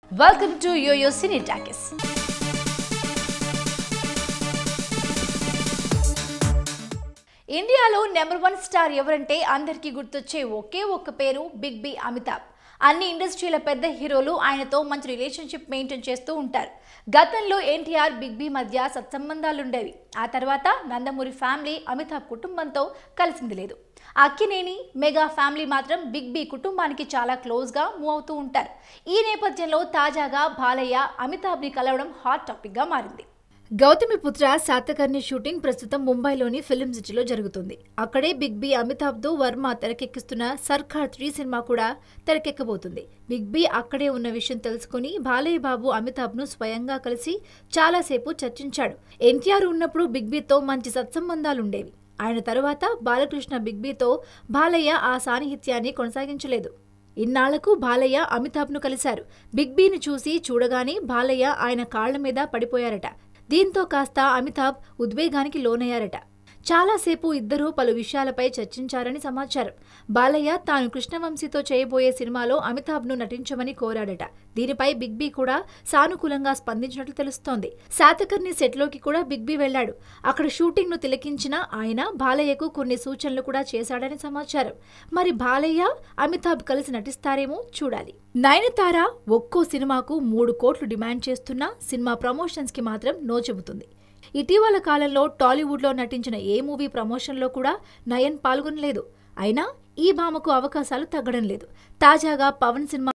welcome to YoYo cine talkies ఇండియాలో number one star ఎవరంటే అందరికీ గుర్తొచ్చే ఒకే ఒక్క పేరు బిగ్ బి అమితాబ్ అన్ని ఇండస్ట్రీల పెద్ద హీరోలు ఆయనతో మంచి రిలేషన్షిప్ మెయింటైన్ చేస్తూ ఉంటారు గతంలో ఎన్టీఆర్ బిగ్ బి మధ్య సత్సంబంధాలుండేవి ఆ తర్వాత నందమూరి ఫ్యామిలీ అమితాబ్ కుటుంబంతో కలిసింది లేదు అక్కినేని మెగా ఫ్యామిలీ మాత్రం బిగ్ బి కుటుంబానికి చాలా క్లోజ్గా మూవ్ అవుతూ ఉంటారు ఈ నేపథ్యంలో తాజాగా బాలయ్య అమితాబ్ని కలవడం హాట్ టాపిక్గా మారింది గౌతమిపుత్ర శాతకర్ణి షూటింగ్ ప్రస్తుతం ముంబైలోని ఫిల్మ్ సిటీలో జరుగుతుంది అక్కడే బిగ్ బి అమితాబ్తో వర్మ తెరకెక్కిస్తున్న సర్కార్ త్రీ సినిమా కూడా తెరకెక్కబోతుంది బిగ్ బి అక్కడే ఉన్న విషయం తెలుసుకుని బాలయ్య బాబు అమితాబ్ను స్వయంగా కలిసి చాలాసేపు చర్చించాడు ఎన్టీఆర్ ఉన్నప్పుడు బిగ్ బితో మంచి సత్సంబంధాలుండేవి ఆయన తరువాత బాలకృష్ణ బిగ్ బితో బాలయ్య ఆ సాన్నిహిత్యాన్ని కొనసాగించలేదు ఇన్నాళ్లకు బాలయ్య అమితాబ్ను కలిశారు బిగ్ బీని చూసి చూడగానే బాలయ్య ఆయన కాళ్ల మీద పడిపోయారట దీంతో కాస్త అమితాబ్ ఉద్వేగానికి లోనయ్యారట చాలాసేపు ఇద్దరూ పలు విషయాలపై చర్చించారని సమాచారం బాలయ్య తాను కృష్ణవంశీతో చేయబోయే సినిమాలో అమితాబ్ను నటించమని కోరాడట దీనిపై బిగ్ బీ కూడా సానుకూలంగా స్పందించినట్లు తెలుస్తోంది శాతకర్ణి సెట్లోకి కూడా బిగ్ బీ వెళ్లాడు అక్కడ షూటింగ్ ను తిలకించిన ఆయన బాలయ్యకు కొన్ని సూచనలు కూడా చేశాడని సమాచారం మరి బాలయ్య అమితాబ్ కలిసి నటిస్తారేమో చూడాలి నయనతార ఒక్కో సినిమాకు మూడు కోట్లు డిమాండ్ చేస్తున్నా సినిమా ప్రమోషన్స్ కి మాత్రం నో చెబుతుంది ఇటీవల కాలంలో టాలీవుడ్లో నటించిన ఏ మూవీ ప్రమోషన్లో కూడా నయన్ పాల్గొనలేదు అయినా ఈ భామకు అవకాశాలు తగ్గడం లేదు తాజాగా పవన్ సినిమా